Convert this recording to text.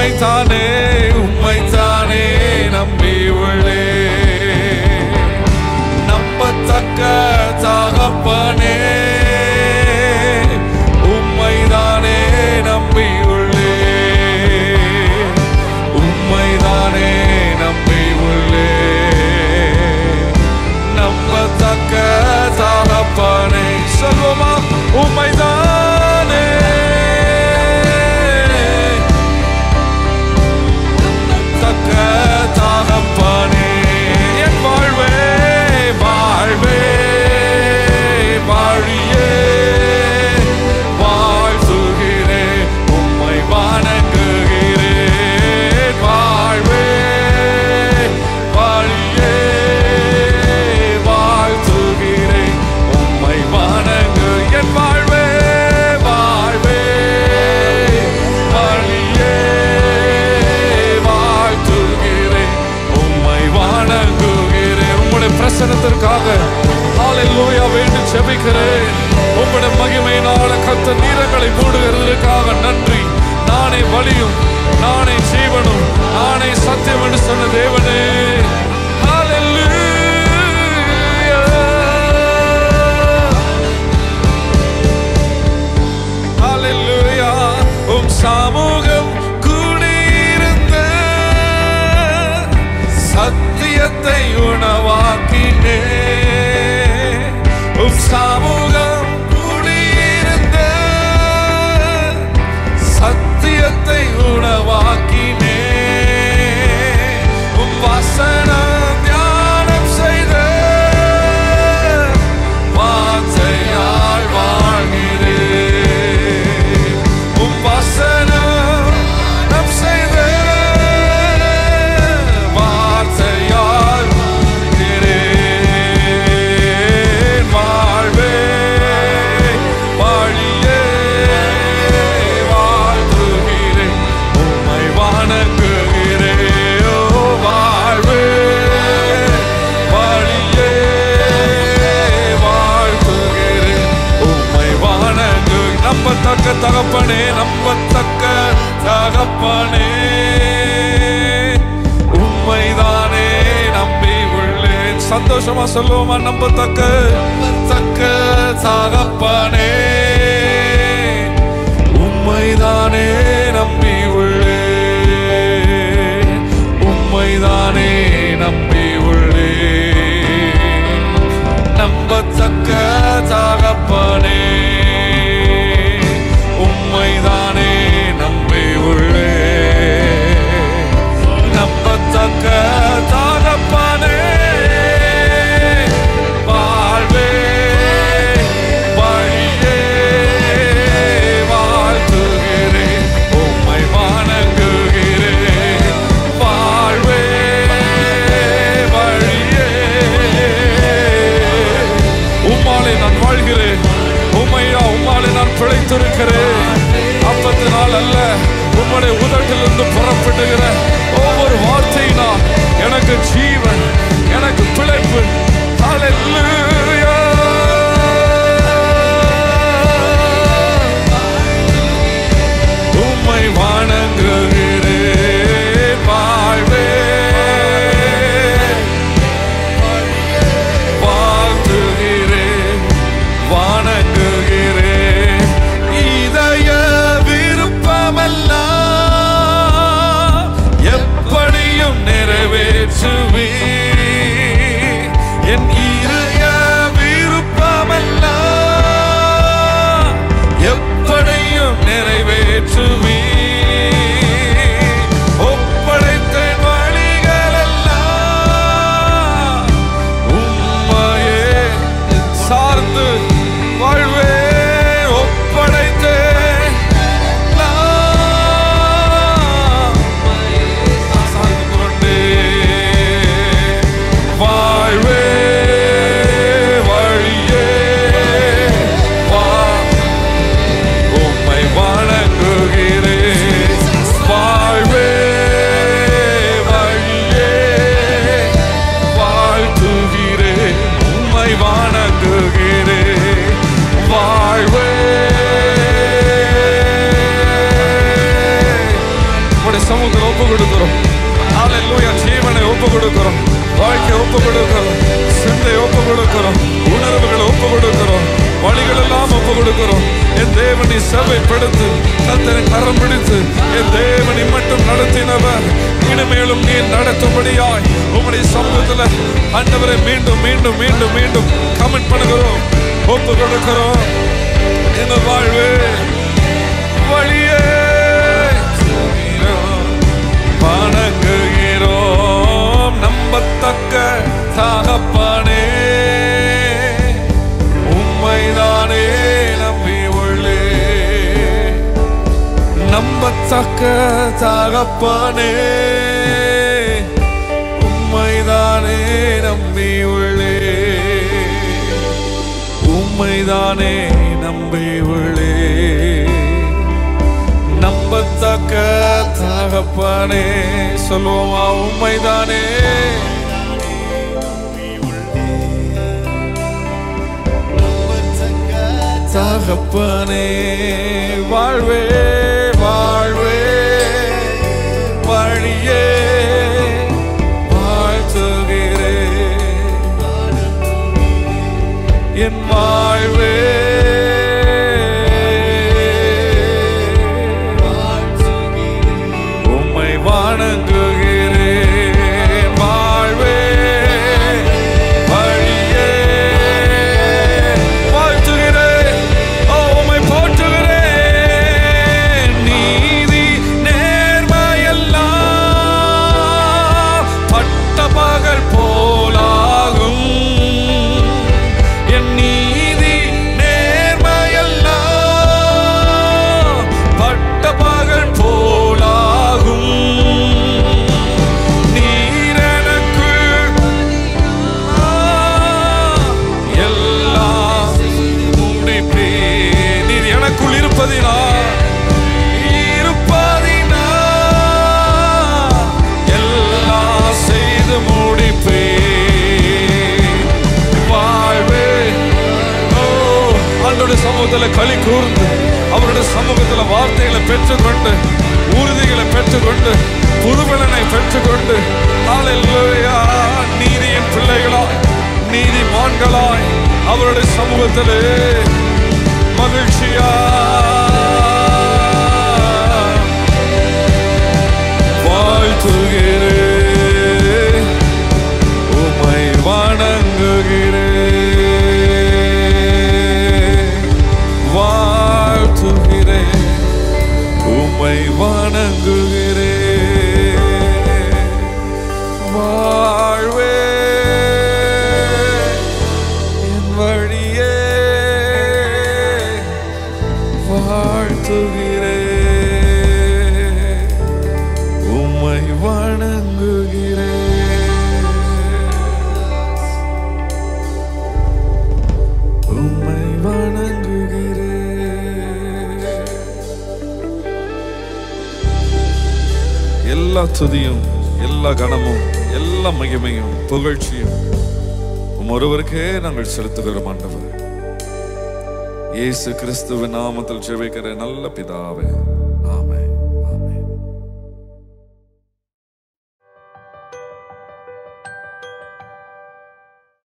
உம்மைத்தானே உம்மைத்தானே நம்பி உள்ளே நம்பத்தக்க தகப்பனே உம்மைதானே நம்பி உள்ளே உம்மைதானே நம்பி உள்ளே நம்பத்தக்க தகப்பனே சொல்லுமா உம்மைதானே தக்க தகப்பனே என் வாழ்வே வாழ்வே வாழியே வாழ்த்துகிறேன் உம்மை வணங்குகிறேன் வாழ்வே வாழியே வாழ்த்துகிறேன் உம்மை வணங்கு என் வாழ்வே வாழ்வே வாழியே வாழ்த்துகிறேன் உம்மை வணங்குகிறேன் உம்முடைய பிரசனத்திற்காக ஹalleluya வேண்டி ஜெபிக்கிறேன் உம்முடைய மகிமையினால கத்த நீரங்களை மூடுகிறதற்காக நன்றி நானே வழியும் நானே ஜீவனும் நானே சத்தியம் என்று சொன்ன தேவனே ஹalleluya ஹalleluya உம் சமூகம் கூடியிருந்த சத்தியத்தை உணவாக்கினே உம் சமூகம் கூடியிருந்த சத்தியத்தை உணவாக்கினே உம் வசனம் தியானம் செய்த வார்த்தையால் வாழ்கிறேன் உம் வசனம் நம் செய்த வார்த்தையால் வாழ்கிறேன் வாழ்வே வாழியே வாழ்த்துகிறேன் உம்மை வணங்குகிறேன் ஓ வாழ்வே வாழியே வாழ்த்துகிறேன் உம்மை வணங்கு நம்பத்தக்க தகப்பனே நம்பத்தக்க தகப்பனே உம்மைதானே நம்பி உள்ளேன் சந்தோஷமா சொல்லுவோமா நம்பத்தக்க தக்க தகப்பனே உம்மைதானே நம்பி உள்ளேன் உம்மைதானே நம்பி உள்ளேன் நம்பத்தக்க தகப்பனே உம்மைதானே நம்பி உள்ளேன் நம்பத்தக்க தகப்பனே வாழ்வே வழியே வாழ்த்துகிறேன் உம்மை வணங்குகிறேன் வாழ்வே வழியே உம்மாலே நான் வாழ்கிறேன் உம்மையா உம்மாலே நான் பிழைத்திருக்கிறேன் அப்பத்தினால் அல்ல உம்முடைய உதட்டிலிருந்து புறப்படுகிற ஒவ்வொரு வார்த்தையினா எனக்கு ஜீவன் எனக்கு பிழைப்பு Hallelujah. உம்மை வணங்குகிறேன் வாழ்வே வாழ்த்துகிறேன் வணங்குகிறேன் இதய விருப்பமல்ல எப்படியும் நிறைவேற்றுவே சமூகத்தில் ஒப்பு கொடுக்கிறோம் ஹalleluya ஜீவனை ஒப்பு கொடுக்கிறோம் வாழ்க்கை ஒப்பு கொடுக்கிறோம் சிந்தை ஒப்பு கொடுக்கிறோம் உணர்வுகளை ஒப்பு கொடுக்கிறோம் வழிகள் எல்லாம் ஒப்பு கொடுக்கிறோம் என் தேவனை சபைப்படுத்து கத்தனை கரம் பிடித்து என் தேவனை மட்டும் நடத்தினவர் இனிமேலும் நீ நடத்தும்படியாய் உம்முடைய சமூகத்துல ஆண்டவரை மீண்டும் மீண்டும் மீண்டும் மீண்டும் கமெண்ட் பண்ணுகிறோம் ஒப்பு கொடுக்கிறோம் இந்த வாழ்வே வழியே வணங்குகிறோம் நம்பத்தக்க தகப்பனே உம்மைதானே நம்பி உள்ளே நம்பத்தக்க தகப்பனே உம்மைதானே நம்பி உள்ளே உம்மைதானே நம்பி உள்ளே நம்பத்தக்க தகப்பனே சொல்லுவோமா உண்மைதானே தகப்பனே வாழ்வே வாழ்வே வழியே வாழ்த்துகிறே என் வாழ்வே உம்மை வணங்குகிறேன் வாழ்வே வழியே வாழ்த்துகிறேன் ஓ, உம்மை போற்றுகிறேன் நீதி நேர்மையெல்லாம் பட்ட பகல் போலாகும் என் நீதி நேர்மையெல்லாம் பட்ட பகல் போலாகும் நீர் எனக்கு எல்லாம் முடிப்பேன் நீர் எனக்குள் இருப்பதினா இருப்பதினா எல்லாம் செய்து முடிப்பேன் வாழ்வே ஓ ஆண்டோட சமூகத்துல களி கூர்ந்து அவருடைய சமூகத்துல வார்த்தைகளை பெற்றுக்கொண்டு உறுதிகளை பெற்றுக்கொண்டு புதுபலனை பெற்றுக்கொண்டு ஹalleluya நீதியின் பிள்ளைகளாய் நீதிமான்களாய் அவருடைய சமூகத்திலே மகிழ்ச்சியா வாழ்த்துகிறேன் உமை வணங்குகிறேன் வாழ்த்துகிறேன் உமை வணங்குகிறேன் வாழ்வே என் வழியே வாழ்த்துகிறேன் உம்மை வணங்குகிறேன் உம்மை வணங்குகிறேன் எல்லா துதியும் எல்லா கனமும் எல்லா மகிமையும் புகழ்ச்சியும் உம் ஒருவருக்கே நாங்கள் செலுத்துகிறோம் ஆண்டவர் இயேசு கிறிஸ்துவின் நாமத்தில் ஜெபிக்கிற நல்ல பிதாவே